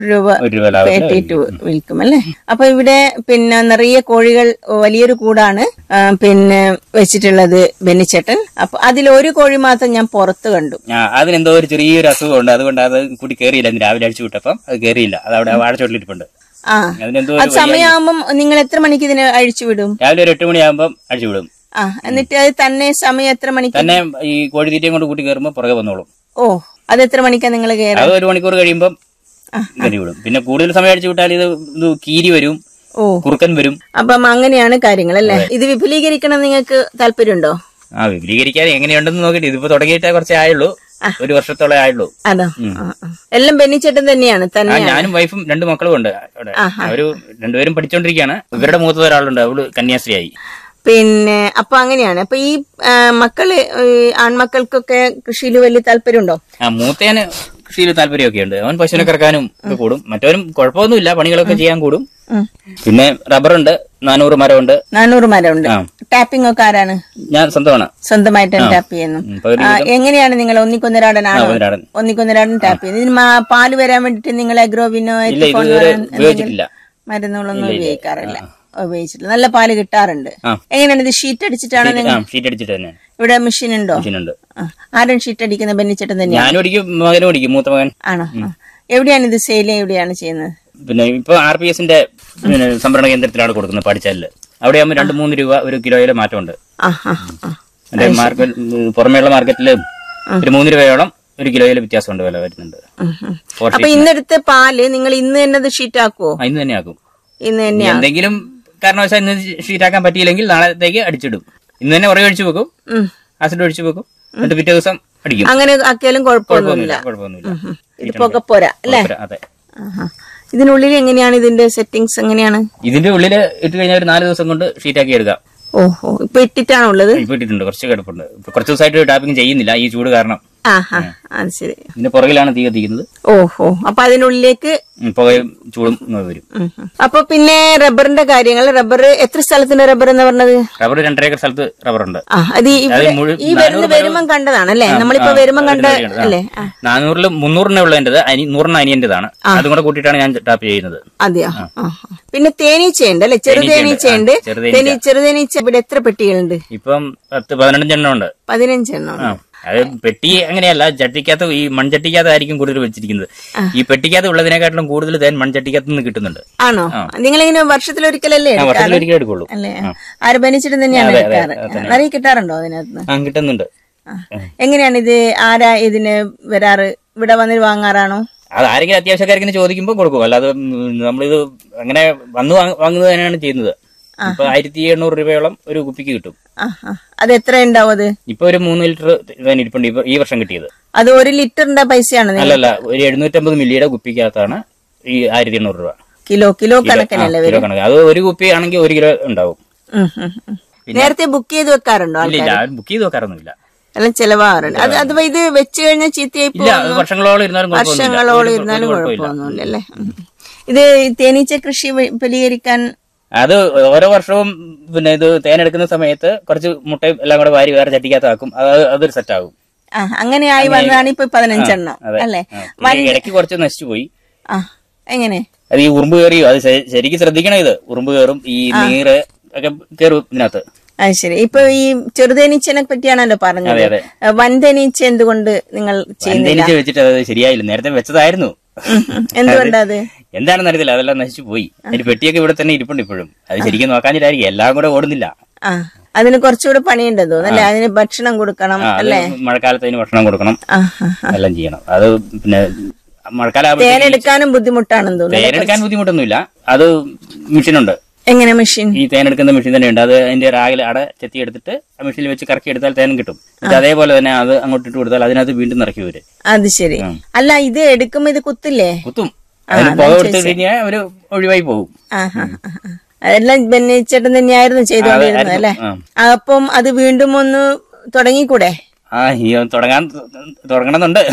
രൂപ ഒരു രൂപ ലാഭത്തിൽ പേട്ടിട്ട് വിൽക്കും അല്ലേ അപ്പൊ ഇവിടെ പിന്നെ നിറയെ കോഴികൾ വലിയൊരു കൂടാണ് ആ, പിന്നെ വെച്ചിട്ടുള്ളത് ബെന്നിച്ചേട്ടൻ അപ്പൊ അതിൽ ഒരു കോഴി മാത്രം ഞാൻ പുറത്ത് കണ്ടു ആ, അതിനെന്തോ ഒരു ചെറിയൊരു അസുഖമുണ്ട് അതുകൊണ്ട് അത് കൂട്ടി കയറിയില്ല ഇന്ന് രാവിലെ അടിച്ചു വിട്ടപ്പം അത് കയറിയില്ല അത് അവിടെ വാഴച്ചോട്ടിലിരിപ്പുണ്ട് ആ അതിനെന്തോ അത് ഒരു സമയമാകുമ്പം നിങ്ങൾ എത്ര മണിക്ക് ഇതിനെ അഴിച്ചു വിടും രാവിലെ ഒരു എട്ട് മണിയാകുമ്പം അടിച്ചു വിടും ആ എന്നിട്ട് അത് തന്നെ സമയം എത്ര മണിക്ക് തന്നെ ഈ കോഴിത്തീറ്റയും കൊണ്ട് കൂട്ടി കയറുമ്പോൾ പുറകെ വന്നോളും ഓ അത് എത്ര മണിക്കാ നിങ്ങൾ കയറാ അത് ഒരു മണിക്കൂർ കഴിയുമ്പം കയറി വിടും പിന്നെ കൂടുതൽ സമയം അടിച്ചു വിട്ടാൽ ഇത് ഇത് കീരി വരും ഓ കുറുക്കൻ വരും അപ്പം അങ്ങനെയാണ് കാര്യങ്ങൾ അല്ലേ ഇത് വിപുലീകരിക്കണം നിങ്ങൾക്ക് താല്പര്യമുണ്ടോ ആ വിപുലീകരിക്കാൻ എങ്ങനെയുണ്ടെന്ന് നോക്കിയിട്ട് ഇതിപ്പോ തുടങ്ങിയിട്ടേ കുറച്ചേ ആയുള്ളൂ ഒരു വർഷത്തോളം ആയുള്ളൂ അതോ ആ, ആ. എല്ലാം ബെന്നിച്ചേട്ടൻ തന്നെയാണ് ആ തന്നെ ഞാനും വൈഫും രണ്ട് മക്കളും ഉണ്ട് അവിടെ അവര് രണ്ടുപേരും പഠിച്ചോണ്ടിരിക്കുകയാണ് ഇവരുടെ മൂത്തത് ഒരാളുണ്ട് അവള് കന്യാസ്ത്രീയായി പിന്നെ അപ്പൊ അങ്ങനെയാണ് അപ്പൊ ഈ ആ, മക്കള് ഈ ആൺമക്കൾക്കൊക്കെ കൃഷിയിൽ വലിയ താല്പര്യമുണ്ടോ ആ മൂത്തേന് കൃഷിയിൽ താല്പര്യമൊക്കെ ഉണ്ട് അവൻ പശുവിനെ കറക്കാനും ഒക്കെ കൂടും മറ്റവനും കുഴപ്പമൊന്നുമില്ല പണികളൊക്കെ ചെയ്യാൻ കൂടും ഉം. പിന്നെ റബ്ബറുണ്ട് നാനൂറ് മരമുണ്ട് നാനൂറ് മരമുണ്ട് ആ. ടാപ്പിംഗ് ഒക്കെ ആരാണ് ഞാൻ സ്വന്തമാണ് സ്വന്തമായിട്ട് ടാപ്പ് ചെയ്യുന്നു ഉം, പകുതി ആ, എങ്ങനെയാണ് നിങ്ങൾ ഒന്നിക്കൊന്നരാടനാണോ ഒന്നിരാടൻ. ഒന്നിക്കൊന്നരാടൻ ടാപ്പ് ചെയ്യുന്നത് ഇതിന് മാ- പാല് വരാൻ വേണ്ടിട്ട് നിങ്ങൾ അഗ്രോവിനോ ഇല്ല ഇത് ഇതുവരെ ഉപയോഗിച്ചിട്ടില്ല മരുന്നുകളൊന്നും ഉപയോഗിക്കാറില്ല ഉപയോഗിച്ചിട്ടില്ല നല്ല പാല് കിട്ടാറുണ്ട് ആ. എങ്ങനെയാണ് ഇത് ഷീറ്റ് അടിച്ചിട്ടാണോ നിങ്ങൾ ആ ഷീറ്റ് അടിച്ചിട്ട് തന്നെ ഇവിടെ മെഷീൻ ഉണ്ടോ മെഷീനുണ്ട് ആ. ആരും ഷീറ്റ് അടിക്കുന്ന ബെന്നിച്ചേട്ടൻ തന്നെയാണ് ഞാനും അടിക്കും മകനും അടിക്കും മൂത്ത മകൻ ആണോ ആ. എവിടെയാണ് ഇത് സെയിൽ എവിടെയാണ് ചെയ്യുന്നത് പിന്നെ ഇപ്പൊ ആർ പി എസിന്റെ പിന്നെ സംഭരണ കേന്ദ്രത്തിലാണ് കൊടുക്കുന്നത് പഠിച്ചാല് അവിടെ ആകുമ്പോൾ രണ്ട് മൂന്ന് രൂപ ഒരു കിലോയിലെ മാറ്റമുണ്ട് ആ ആ ആ മറ്റേ മാർക്കറ്റ് പുറമേയുള്ള മാർക്കറ്റിൽ ഒരു മൂന്ന് രൂപയോളം ഒരു കിലോയിലെ വ്യത്യാസമുണ്ട് വില വരുന്നുണ്ട് ഉം, ഉം. ഫോർ അപ്പൊ ഇന്നെടുത്ത പാല് നിങ്ങൾ ഇന്ന് തന്നെ അത് ഷീറ്റ് ആക്കുവോ ആ, ഇന്ന് തന്നെ ആക്കും ഇന്ന് തന്നെ ഇനി എന്തെങ്കിലും കാരണവശാൽ ഇന്ന് ഷീറ്റാക്കാൻ പറ്റിയില്ലെങ്കിൽ നാളത്തേക്ക് അടിച്ചിടും ഇന്ന് തന്നെ ഉറയെ ഒഴിച്ചു വെക്കും ഉം. ആസിഡ് ഒഴിച്ചു വെക്കും എന്നിട്ട് പിറ്റേ ദിവസം അടിക്കും അങ്ങനെ ആക്കിയാലും കുഴപ്പമൊന്നുമില്ല കുഴപ്പമൊന്നുമില്ല കുഴപ്പമൊന്നുമില്ല ഇത് പുകപ്പോരാ അല്ലേ കുഴപ്പമില്ല, അതെ ആഹാ. ഇതിനുള്ളിൽ എങ്ങനെയാണ് ഇതിന്റെ സെറ്റിങ്സ് എങ്ങനെയാണ് ഇതിന്റെ ഉള്ളില് ഇട്ട് കഴിഞ്ഞാൽ ഒരു നാല് ദിവസം കൊണ്ട് ഷീറ്റാക്കി എടുക്കാം ഓഹോ ഇപ്പൊ ഇട്ടിട്ടാണുള്ളത് ഇപ്പൊ ഇട്ടിട്ടുണ്ട് കുറച്ച് കിടപ്പുണ്ട് ഇപ്പൊ കുറച്ച് ദിവസമായിട്ട് ടാപ്പിംഗ് ചെയ്യുന്നില്ല ഈ ചൂട് കാരണം ആഹാ അത് ശരി ഇതിന്റെ പുറകിലാണ് തീ കത്തിക്കുന്നത് ഓഹോ അപ്പൊ അതിനുള്ളിലേക്ക് ഉം, പുകയും ചൂടും ഇങ്ങ് വരും ഉം, ഉം. അപ്പൊ പിന്നെ റബ്ബറിന്റെ കാര്യങ്ങൾ റബ്ബർ എത്ര സ്ഥലത്തിന്റെ റബ്ബർ എന്ന് പറഞ്ഞത് റബ്ബർ രണ്ടര ഏക്കർ സ്ഥലത്ത് റബ്ബറുണ്ട് ആ അത് ഈ ഇവിടെ മുഴു- ഈ വരുന്ന വരുമ്പം കണ്ടതാണ് അല്ലേ നമ്മളിപ്പോ വരുമ്പം കണ്ട അല്ലേ ആ, നാനൂറില് മുന്നൂറിനെ ഉള്ളതിൻ്റെത് അനി നൂറിന് അനിയന്റേതാണ് അതും കൂടെ കൂട്ടിയിട്ടാണ് ഞാൻ ടാപ്പ് ചെയ്യുന്നത് അതെയോ ആ, ആ. പിന്നെ തേനീച്ചയുണ്ട് അല്ലെ ചെറുതേനീച്ചയുണ്ട് ആ, ചെറുതേനീച്ച. തേനീ ചെറുതേനീച്ച ഇവിടെ എത്ര പെട്ടികളുണ്ട് ഇപ്പം പത്ത് പതിനഞ്ചെണ്ണം ഉണ്ട് പതിനഞ്ചെണ്ണം ആ അത് പെട്ടി അങ്ങനെയല്ല ചട്ടിക്കകത്ത് ഈ മൺചട്ടിക്കകത്തായിരിക്കും കൂടുതൽ വെച്ചിരിക്കുന്നത് ഈ പെട്ടിക്കകത്ത് ഉള്ളതിനെക്കാട്ടിലും കൂടുതൽ തേൻ മൺചട്ടിക്കകത്ത് നിന്ന് കിട്ടുന്നുണ്ട് ആണോ നിങ്ങളിങ്ങനെ വർഷത്തിലൊരിക്കലല്ലേ ആ എടുക്കാറ്? വർഷത്തിൽ ഒരിക്കലും എടുക്കുള്ളൂ അല്ലേ ആര് ബനിച്ചിട്ട് തന്നെയാണ് അതെ, അതെ, എടുക്കാറ് അതെ, നിറയെ കിട്ടാറുണ്ടോ അതിനകത്ത് ആ കിട്ടുന്നുണ്ട് ആ. എങ്ങനെയാണ് ഇത് ആരാ ഇതിന് വരാറ് ഇവിടെ വന്നിട്ട് വാങ്ങാറാണോ അത് ആരെങ്കിലും അത്യാവശ്യക്കാരിങ്ങനെ ചോദിക്കുമ്പോൾ കൊടുക്കും അല്ലാതെ ഉം, നമ്മളിത് അങ്ങനെ വന്ന് വാങ്ങ- വാങ്ങുന്നത് തന്നെയാണ് ചെയ്യുന്നത് ഇപ്പൊ ആയിരത്തി എണ്ണൂറ് രൂപയോളം ഒരു കുപ്പിക്ക് കിട്ടും ആ ആ. അത് എത്ര ഉണ്ടാവും അത് ഇപ്പൊ ഒരു മൂന്ന് ലിറ്റർ തന്നെ ഇരിപ്പുണ്ട് ഇപ്പൊ ഈ വർഷം കിട്ടിയത് അത് ഒരു ലിറ്ററിന്റെ പൈസയാണ് നിങ്ങൾ അല്ലല്ല ഒരു എഴുന്നൂറ്റമ്പത് മില്ലിയുടെ കുപ്പിക്കകത്താണ് ഈ ആയിരത്തി എണ്ണൂറ് രൂപ കിലോ കിലോ ആ, കണക്കിനല്ലേ കിലോ കണക്ക് അത് ഒരു കുപ്പി ആണെങ്കിൽ ഒരു കിലോ ഉണ്ടാവും ഉം, ഉം, ഉം. നേരത്തെ ബുക്ക് ചെയ്ത് വെക്കാറുണ്ടോ ഇല്ല ഇല്ല ബുക്ക് ചെയ്ത് വെക്കാറൊന്നുമില്ല എല്ലാം ചെലവാറുണ്ട് അത് അഥവാ ഇത് വെച്ച് കഴിഞ്ഞാൽ ചീത്തയായി ഇല്ല അത് വർഷങ്ങളോളം ഇരുന്നാലും കുഴപ്പമൊന്നുമില്ല. വർഷങ്ങളോളം ഒരു- ഇരുന്നാലും ഒരു കുഴപ്പമില്ല. കുഴപ്പമൊന്നുമില്ല അല്ലേ ഉം. ഇത് തേനീച്ച കൃഷി വിപുലീകരിക്കാൻ അത് ഓരോ വർഷവും പിന്നെ ഇത് തേനെടുക്കുന്ന സമയത്ത് കുറച്ച് മുട്ടയും എല്ലാം കൂടെ വാരി വേറെ ചട്ടിക്കകത്താക്കും അത് അതൊരു സെറ്റ് ആകും ആ അങ്ങനെ ആയി വന്നതാണ് ഇപ്പൊ പതിനഞ്ചെണ്ണം അതെ അല്ലേ ആ. പിന്നെ ഇടയ്ക്ക് കുറച്ച് നശിച്ചു പോയി ആ എങ്ങനെ അത് ഈ ഉറുമ്പ് കയറിയോ അത് ശ- ശരിക്കും ശ്രദ്ധിക്കണം ഇത് ഉറുമ്പ് കയറും ഈ നീര് ഒക്കെ കയറും ഇതിനകത്ത് അത് ശരി ഇപ്പൊ ഈ ചെറുതേനീച്ചനെ പറ്റിയാണല്ലോ പറഞ്ഞത് അതെ, അതെ. ഏ, വൻതേനീച്ച എന്തുകൊണ്ട് നിങ്ങൾ ചെയ്യുന്നില്ല തേനീച്ച വെച്ചിട്ട് അത് ശരിയായില്ല നേരത്തെ വെച്ചതായിരുന്നു ഉം, ഉം. എന്തുകൊണ്ടാ അത് എന്താണെന്ന് അറിയത്തില്ല അതെല്ലാം നശിച്ചു പോയി അതിന്റെ പെട്ടിയൊക്കെ ഇവിടെ തന്നെ ഇരിപ്പുണ്ട് ഇപ്പോഴും അത് ശരിക്കും നോക്കാഞ്ഞിട്ടായിരിക്കും എല്ലാം കൂടെ ഓടുന്നില്ല ആ അതിന് കുറച്ചുകൂടെ പണിയുണ്ടെന്ന് തോന്നുന്നു അല്ലെ അതിന് ഭക്ഷണം കൊടുക്കണം ആ, അത് മഴക്കാലത്ത് അതിന് ഭക്ഷണം കൊടുക്കണം ആ ആ, ആ. എല്ലാം ചെയ്യണം അത് പിന്നെ മഴക്കാലം തേനെടുക്കാനും ബുദ്ധിമുട്ടാണെന്ന് തോന്നുന്നു തേനെടുക്കാൻ ബുദ്ധിമുട്ടൊന്നുമില്ല അത് മെഷീനുണ്ട് എങ്ങനെ മെഷീൻ ഈ തേനെടുക്കുന്ന മെഷീൻ തന്നെ ഉണ്ട് അത് അതിന്റെ രാവിലെ അട ചെത്തി എടുത്തിട്ട് ആ മെഷീനിൽ വെച്ച് കറക്കി എടുത്താൽ തേൻ കിട്ടും എന്നിട്ട് അതേപോലെ തന്നെ അത് അങ്ങോട്ട് ഇട്ട് കൊടുത്താൽ അതിനകത്ത് വീണ്ടും നിറക്കി വരും അത് ശരി അല്ല ഇത് എടുക്കുമ്പോ ഇത് കുത്തില്ലേ കുത്തും അതിന് പുക കൊടുത്തു കഴിഞ്ഞാൽ അവര് ഒഴിവായി പോകും ആ ആ, ആ, ആ. അതെല്ലാം ബെന്നിച്ചേട്ടൻ തന്നെയായിരുന്നു ചെയ്തുകൊണ്ടിരുന്നത് അല്ലേ ആ. അപ്പം അത് വീണ്ടും ഒന്ന് തുടങ്ങിക്കൂടെ ആ ഈ തുടങ്ങാൻ തുടങ്ങണമെന്നുണ്ട്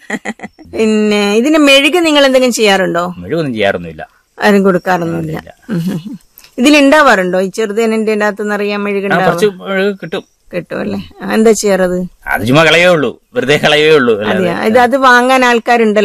പിന്നെ ഇതിന് മെഴുക് നിങ്ങൾ എന്തെങ്കിലും ചെയ്യാറുണ്ടോ മെഴുകൊന്നും ചെയ്യാറൊന്നുമില്ല ആരും കൊടുക്കാറൊന്നുമില്ല ഉം, ഉം, ഉം. ഇതിലുണ്ടാവാറുണ്ടോ ഈ ചെറുതേനന്റെ അകത്ത് നിറയാൻ ആ, മെഴുകുണ്ടാവും കുറച്ച് മെഴുക് കിട്ടും കിട്ടും അല്ലേ ആ, എന്താ ചെയ്യാറത് അത് ചുമ്മാ കളയേ ഉള്ളൂ വെറുതെ കളയേ ഉള്ളൂ അല്ലാതെ അതെയാ ഇത് അത് വാങ്ങാൻ ആൾക്കാരുണ്ടല്ലോ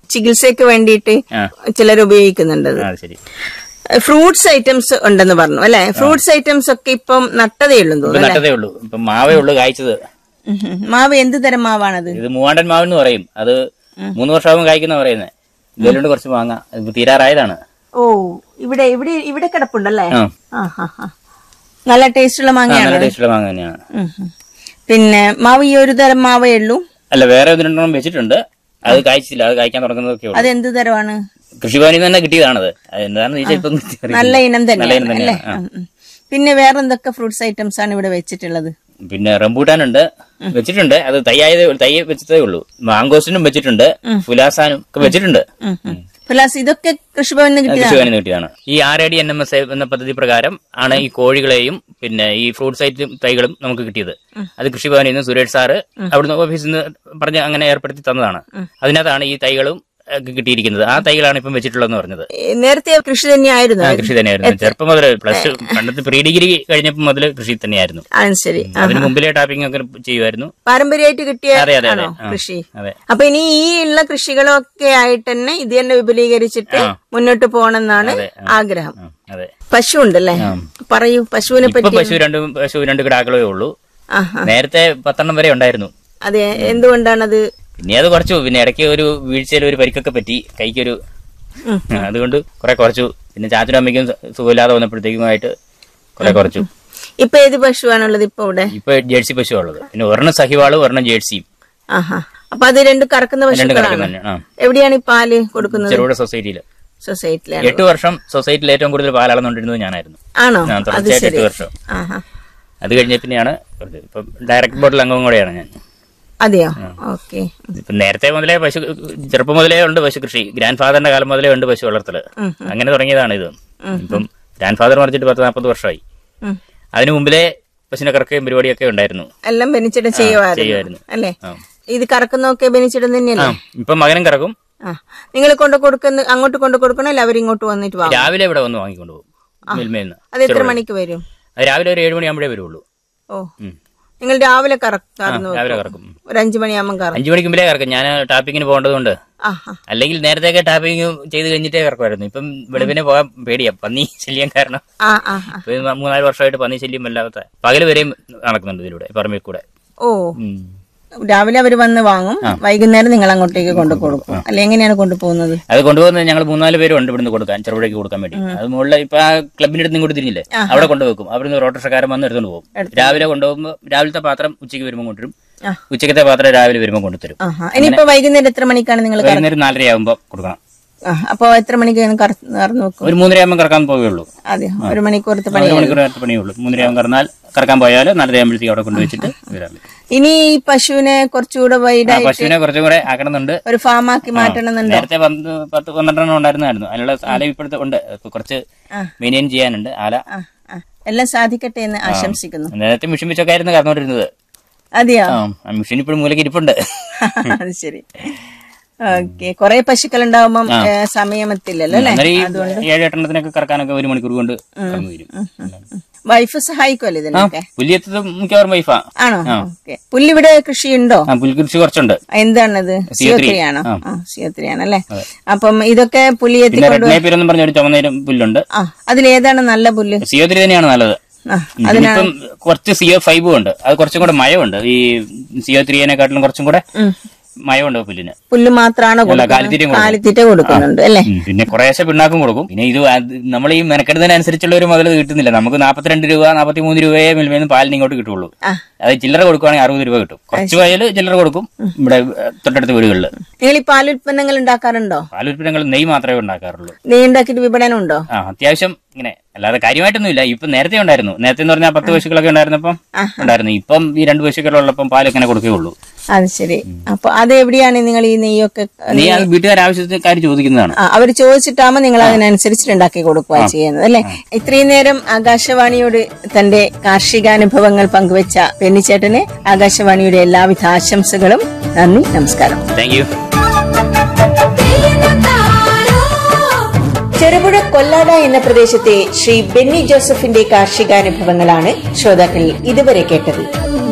ചികിത്സയ്ക്ക് വേണ്ടിയിട്ട് ആ. ചിലർ ഉപയോഗിക്കുന്നുണ്ട് അത്. ആ, അത് ശരി ഫ്രൂട്ട്സ് ഐറ്റംസ് ഉണ്ടെന്ന് പറഞ്ഞു അല്ലെ ഫ്രൂട്ട്സ് ഐറ്റംസ് ഒക്കെ ഇപ്പം നട്ടതേ ഉള്ളൂ ഇപ്പൊ തോന്നുന്നു നട്ടതേ ഉള്ളൂ ഇപ്പൊ മാവേ ഉള്ളൂ കായ്ച്ചത് ഉം ഉം. മാവ് എന്ത് തരം മാവാണത് ഇത് മൂവാണ്ടൻ മാവ് എന്ന് പറയും അത് മൂന്ന് വർഷമാകുമ്പോൾ കായ്ക്കുന്ന പറയുന്നത് ഇതിലുണ്ട് കുറച്ച് മാങ്ങ ഇത് തീരാറായതാണ് ഓ ഇവിടെ ഇവിടെ ഇവിടെ കിടപ്പുണ്ടല്ലേ ആ ആ ഹാ ഹാ നല്ല ടേസ്റ്റുള്ള ആ, മാങ്ങയാണ് നല്ല ടേസ്റ്റുള്ള മാങ്ങ തന്നെയാണ് ഉം ഉം. പിന്നെ മാവ് ഈ ഒരു തരം മാവേ ഉള്ളൂ അല്ല വേറെ ഒന്ന് രണ്ടെണ്ണം വെച്ചിട്ടുണ്ട് അത് കായ്ച്ചില്ല അത് കായ്ക്കാൻ തുടങ്ങുന്നതൊക്കെ ഉള്ളൂ അത് എന്ത് തരമാണ് കൃഷിഭവനിൽ നിന്ന് തന്നെ കിട്ടിയതാണത് അത് എന്താണെന്ന് ചോദിച്ചാൽ ഇപ്പം അറിയില്ല. നല്ല ഇനം നല്ല തന്നെയാണ് ഇനം അല്ലേ തന്നെയാണ് ആ. ഉം, ഉം. പിന്നെ വേറെ എന്തൊക്കെ ഫ്രൂട്ട്സ് ഐറ്റംസ് ആണ് ഇവിടെ വെച്ചിട്ടുള്ളത് പിന്നെ റംബൂട്ടാനുണ്ട് വെച്ചിട്ടുണ്ട് അത് തയ്യായത് തൈ വെച്ചതേ ഉള്ളൂ മാങ്കോസിനും വെച്ചിട്ടുണ്ട് ഫുലാസാനും ഒക്കെ വെച്ചിട്ടുണ്ട് ഉം, ഉം. പ്ലസ് ഇതൊക്കെ കൃഷിഭവനിൽ നിന്ന് കിട്ടിയതാണ് കൃഷിഭവനിൽ നിന്ന് കിട്ടിയതാണ് ഈ R I D N M S എന്ന പദ്ധതി പ്രകാരം ആണ് ഈ കോഴികളെയും പിന്നെ ഈ ഫ്രൂട്ട്സ് ഐറ്റം തൈകളും നമുക്ക് കിട്ടിയത് അത് കൃഷിഭവനിൽ നിന്ന് സുരേഷ് സാറ് അവിടുന്ന് ഓഫീസിൽ നിന്ന് പറഞ്ഞ് അങ്ങനെ ഏർപ്പെടുത്തി തന്നതാണ് അതിനകത്താണ് ഈ തൈകളും ഒക്കെ കിട്ടിയിരിക്കുന്നത് ആ തൈകളാണ് ഇപ്പം വെച്ചിട്ടുള്ളതെന്ന് പറഞ്ഞത് ഏ, നേരത്തെ കൃഷി തന്നെയായിരുന്നു ആ കൃഷി തന്നെയായിരുന്നു ചെറുപ്പം മുതൽ പ്ലസ് ടു പണ്ടത്തെ പ്രീ ഡിഗ്രി കഴിഞ്ഞപ്പോൾ മുതൽ കൃഷി തന്നെയായിരുന്നു ആ ശരി ആ. അതിന് മുമ്പിലെ ടാപ്പിംഗ് ഒക്കെ ചെയ്യുമായിരുന്നു പാരമ്പര്യമായിട്ട് കിട്ടിയ അതെ അതെ അതെ ആണോ ആ, കൃഷി അതെ അപ്പൊ ഇനി ഈ ഉള്ള കൃഷികളൊക്കെ ആയിട്ട് തന്നെ ഇത് തന്നെ വിപുലീകരിച്ചിട്ട് മുന്നോട്ട് പോകണമെന്നാണ് ആഗ്രഹം ആ, അതെ പശു ഉണ്ടല്ലേ പറയൂ പശുവിനെ ഇപ്പൊ പറ്റി പശു രണ്ട് പശു രണ്ട് കിടാക്കളേ ഉള്ളൂ ആഹാ നേരത്തെ പത്തെണ്ണം വരെ ഉണ്ടായിരുന്നു അതെ എന്തുകൊണ്ടാണത് പിന്നെ അത് കുറച്ചു പിന്നെ ഇടയ്ക്ക് ഒരു വീഴ്ചയിൽ ഒരു പരിക്കൊക്കെ പറ്റി കൈക്കൊരു ഉം. ആ, അതുകൊണ്ട് കുറെ കുറച്ചു പിന്നെ ചാച്ചനും അമ്മയ്ക്കും സു- സുഖമില്ലാതെ വന്നപ്പോഴത്തേക്കുമായിട്ട് കുറെ കുറച്ചു ഇപ്പൊ ഏത് പശുവാണുള്ളത് ഇപ്പൊ ഇവിടെ ഇപ്പൊ ജേഴ്സി പശു ഉള്ളത് പിന്നെ ഒരെണ്ണം സഹിവാളും ഒരെണ്ണം ജേഴ്സിയും ആഹാ അപ്പൊ അത് രണ്ട് കറക്കുന്ന രണ്ട് പശുക്കളാണ് കിടക്കുന്ന തന്നെ ആ എവിടെയാണ് ഈ പാല് കൊടുക്കുന്നത് ചെറുകിട സൊസൈറ്റിയിൽ സൊസൈറ്റിയിലാണ് എട്ട് വർഷം സൊസൈറ്റിയിൽ ഏറ്റവും കൂടുതൽ പാൽ അളന്നുകൊണ്ടിരുന്നത് ഞാനായിരുന്നു ആണോ ഞാൻ അത് തുടർച്ചയായിട്ട് ശരി എട്ട് വർഷം ആഹാ അത് കഴിഞ്ഞ പിന്നെയാണ് കുറച്ച് ഇപ്പം ഡയറക്ട് ബോർഡിൽ അംഗവും കൂടെയാണ് ഞാൻ അതെയോ ഓക്കെ ഇപ്പം നേരത്തെ മുതലേ പശു ചെറുപ്പം മുതലേ ഉണ്ട് പശു കൃഷി ഗ്രാൻഡ് ഫാദറിന്റെ കാലം മുതലേ ഉണ്ട് പശു വളർത്തല് അങ്ങനെ തുടങ്ങിയതാണ് ഇത് ഇപ്പം ഗ്രാൻഡ് ഫാദർ മറിച്ചിട്ട് പത്ത് നാൽപ്പത് വർഷമായി അതിനു മുമ്പിലെ പശുവിനെ കറക്കുകയും പരിപാടിയൊക്കെ ഉണ്ടായിരുന്നു എല്ലാം ബെനിച്ചിട്ട് ചെയ്യുമായിരുന്നു ചെയ്യുമായിരുന്നു. അല്ലേ ആ. ഇത് കറക്കുന്നൊക്കെ ബെനിച്ചിടം ആ തന്നെയല്ലേ ഇപ്പം മകനും കറക്കും ആ നിങ്ങൾ കൊണ്ട് കൊടുക്കുന്ന അങ്ങോട്ട് കൊണ്ട് കൊടുക്കണോ അല്ല അവരിങ്ങോട്ട് വന്നിട്ട് വാങ്ങും രാവിലെ ഇവിടെ വന്ന് വാങ്ങിക്കൊണ്ട് പോകും മിൽമയിൽ നിന്ന് അത് എത്ര മണിക്ക് വരും അത് രാവിലെ ഒരു ഏഴ് മണിയാകുമ്പോഴേ വരുള്ളൂ ഓ ഉം. നിങ്ങൾ രാവിലെ കറക്കാറുന്നു രാവിലെ കറക്കും ഒരു അഞ്ചു മണിയാകുമ്പോൾ കറക്കും അഞ്ചു മണിക്ക് മുമ്പേ കറക്കും ഞാൻ ടാപ്പിങ്ങിന് പോകേണ്ടതുകൊണ്ട് ആ ആ അല്ലെങ്കിൽ നേരത്തെയൊക്കെ ടാപ്പിംഗ് ചെയ്ത് കഴിഞ്ഞിട്ടേ കറക്കുമായിരുന്നു ഇപ്പം വെളുപ്പിനെ പോകാൻ പേടിയാ പന്നി ശല്യം കാരണം ആ ആ ആ. ഇപ്പൊ ഇത് മൂന്നാല് വർഷമായിട്ട് പന്നി ശല്യം വല്ലാത്ത പകല് വരെയും നടക്കുന്നുണ്ട് ഇതിലൂടെ പറമ്പിൽ കൂടെ ഓ ഉം. രാവിലെ അവർ വന്ന് വാങ്ങും വൈകുന്നേരം നിങ്ങൾ അങ്ങോട്ടേക്ക് കൊണ്ടു കൊടുക്കും അല്ലെ എങ്ങനെയാണ് കൊണ്ടുപോകുന്നത് അത് കൊണ്ടുപോകുന്നത് ഞങ്ങൾ മൂന്നാല് പേരുണ്ട് ഇവിടുന്ന് കൊടുക്കാൻ ചെറുപുഴയ്ക്ക് കൊടുക്കാൻ വേണ്ടി അത് മുകളിൽ ഇപ്പൊ ആ ക്ലബിന്റെ അടുത്ത് ഇങ്ങോട്ട് തിരിഞ്ഞില്ലേ അവിടെ കൊണ്ടുവെക്കും അവിടുന്ന് ഓട്ടോറിക്ഷക്കാരൻ വന്ന് എടുത്തുകൊണ്ട് പോകും രാവിലെ കൊണ്ടുപോകുമ്പോൾ രാവിലത്തെ പാത്രം ഉച്ചയ്ക്ക് വരുമ്പോൾ കൊണ്ടുവരും ആ. ഉച്ചക്കത്തെ പാത്രം രാവിലെ വരുമ്പോൾ കൊണ്ടുതരും ആഹാ ഇനിയിപ്പോ വൈകുന്നേരം എത്ര മണിക്കാണ് നിങ്ങൾ വൈകുന്നേരം നാലര ആകുമ്പോൾ കൊടുക്കണം അപ്പൊ എത്ര മണിക്ക് കറന്നു വെക്കും ഒരു മൂന്നര ആകുമ്പോൾ കറക്കാൻ പോവുകയുള്ളൂ അതെ ഒരു മണിക്കൂറത്തെ പണി ഒരു മണിക്കൂർ നേരത്തെ പണിയുള്ളൂ മൂന്നര ആകുമ്പോൾ കറന്നാൽ കറക്കാൻ പോയാൽ നാലര ആകുമ്പോഴത്തേക്ക് അവിടെ കൊണ്ടുവച്ചിട്ട് വരാൻ പറ്റും ഇനി ഈ പശുവിനെ കുറച്ചുകൂടെ ആ വൈഡായി പശുവിനെ കുറച്ചും കൂടെ ആക്കണമെന്നുണ്ട് ഒരു ഫാമാക്കി മാറ്റണമെന്നുണ്ടോ നേരത്തെ പന്ത് പത്ത് പന്ത്രണ്ടെണ്ണം ഉണ്ടായിരുന്നായിരുന്നു അതിനുള്ള ആല ഇപ്പോഴത്തെ ഉണ്ട് ഇപ്പൊ കുറച്ച് മെയിൻറ്റെയിൻ ചെയ്യാനുണ്ട് ആല ആ ആ എല്ലാം സാധിക്കട്ടെ എന്ന് ആശംസിക്കുന്നു നേരത്തെ മിഷൻ വെച്ചൊക്കെ ആയിരുന്നു കറന്നുകൊണ്ടിരുന്നത് അതെയോ ആ ആ മിഷൻ ഇപ്പോഴും മൂലക്ക് ഇരിപ്പുണ്ട് അത് ശരി ഓക്കെ കൊറേ പശുക്കൾ ഉണ്ടാവുമ്പം ഏ, സമയം എത്തില്ലല്ലോ അല്ലെ അന്നേരം ഈ ഏഴ് എട്ടെണ്ണത്തിനൊക്കെ കറക്കാനൊക്കെ ഒരു മണിക്കൂർ കൊണ്ട് കറന്നു വരും വൈഫ് സഹായിക്കുമല്ലോ ഇതിനൊക്കെ പുല്ലിയത്തത് മിക്കവാറും വൈഫാ ആണോ ഓക്കെ പുല്ലിവിടെ കൃഷിയുണ്ടോ ആ പുൽകൃഷി കുറച്ചുണ്ട് എന്താണത് സിയോത്രിയാണോ ആ സിയോത്രിയാണല്ലേ അപ്പം ഇതൊക്കെ പുല്ലി എത്തി പിന്നെ റെഡ് നേപ്പിയർ എന്നും പറഞ്ഞ ഒരു ചുമന്നേരം പുല്ലുണ്ട് ആ അതിലേതാണ് നല്ല പുല്ല് സിയോതിരി തന്നെയാണ് നല്ലത് ആ ഇപ്പം കുറച്ച് സിയോ ഫൈവും ഉണ്ട് അത് കുറച്ചും കൂടെ മയമുണ്ട് ഈ സിയോ ത്രീനെക്കാട്ടിലും കുറച്ചും കൂടെ ഉം. മയമുണ്ട് പുല്ലിന് പുല്ല് മാത്രാണോ അല്ല, കാലിത്തീറ്റയും കൊടുക്കും. കാലിത്തീറ്റ കൊടുക്കുന്നുണ്ട് അല്ലേ ഉം, പിന്നെ കുറേശ്ശെ പിണ്ണാക്കും കൊടുക്കും പിന്നെ ഇത് അത് നമ്മൾ ഈ മെനക്കെടുന്നതിനനുസരിച്ചുള്ള ഒരു മുതൽ കിട്ടുന്നില്ല നമുക്ക് നാൽപ്പത്തിരണ്ട് രൂപ നാൽപ്പത്തി മൂന്ന് രൂപയെ മിൽമേന്ന് പാലിന് ഇങ്ങോട്ട് കിട്ടുള്ളൂ ആ. അത് ചില്ലറ കൊടുക്കുവാണെങ്കിൽ അറുപത് രൂപ കിട്ടും കുറച്ച് പോയാൽ ചില്ലറ കൊടുക്കും ഇവിടെ ഏഹ്, തൊട്ടടുത്ത വീടുകളിൽ നിങ്ങൾ ഈ പാലുൽപ്പന്നങ്ങൾ ഉണ്ടാക്കാറുണ്ടോ പാലുൽപ്പന്നങ്ങൾ നെയ് മാത്രമേ ഉണ്ടാക്കാറുള്ളൂ നീ ഉണ്ടാക്കിയിട്ട് വിപണനം ഉണ്ടോ ആ അത്യാവശ്യം ഇങ്ങനെ അല്ലാതെ കാര്യമായിട്ടൊന്നുമില്ല ഇപ്പൊ നേരത്തെ ഉണ്ടായിരുന്നു നേരത്തെ എന്ന് പറഞ്ഞാൽ പത്ത് പശുക്കളൊക്കെ ഉണ്ടായിരുന്നപ്പം ഉണ്ടായിരുന്നു ഇപ്പം ഈ രണ്ട് പശുക്കളുള്ളപ്പം പാൽ ഇങ്ങനെ കൊടുക്കുകയുള്ളൂ അത് ശരി അപ്പൊ അത് എവിടെയാണ് നിങ്ങൾ ഈ നെയ്യൊക്കെ നീ അത് വീട്ടുകാർ ആവശ്യക്കാർ ചോദിക്കുന്നതാണ് ആ, അവര് ചോദിച്ചിട്ടാകുമ്പോ നിങ്ങൾ അതിനനുസരിച്ചിട്ട് ഉണ്ടാക്കി കൊടുക്കുക ചെയ്യുന്നത് അല്ലെ ഇത്രയും നേരം ആകാശവാണിയോട് തന്റെ കാർഷികാനുഭവങ്ങൾ പങ്കുവച്ച പെണ്ണിച്ചേട്ടന് ആകാശവാണിയുടെ എല്ലാവിധ ആശംസകളും നന്ദി നമസ്കാരം താങ്ക് യു ചെറുപുഴ കൊല്ലാട എന്ന പ്രദേശത്തെ ശ്രീ ബെന്നി ജോസഫിന്റെ കാർഷികാനുഭവങ്ങളാണ് ശ്രോതാക്കൾ ഇതുവരെ കേട്ടത്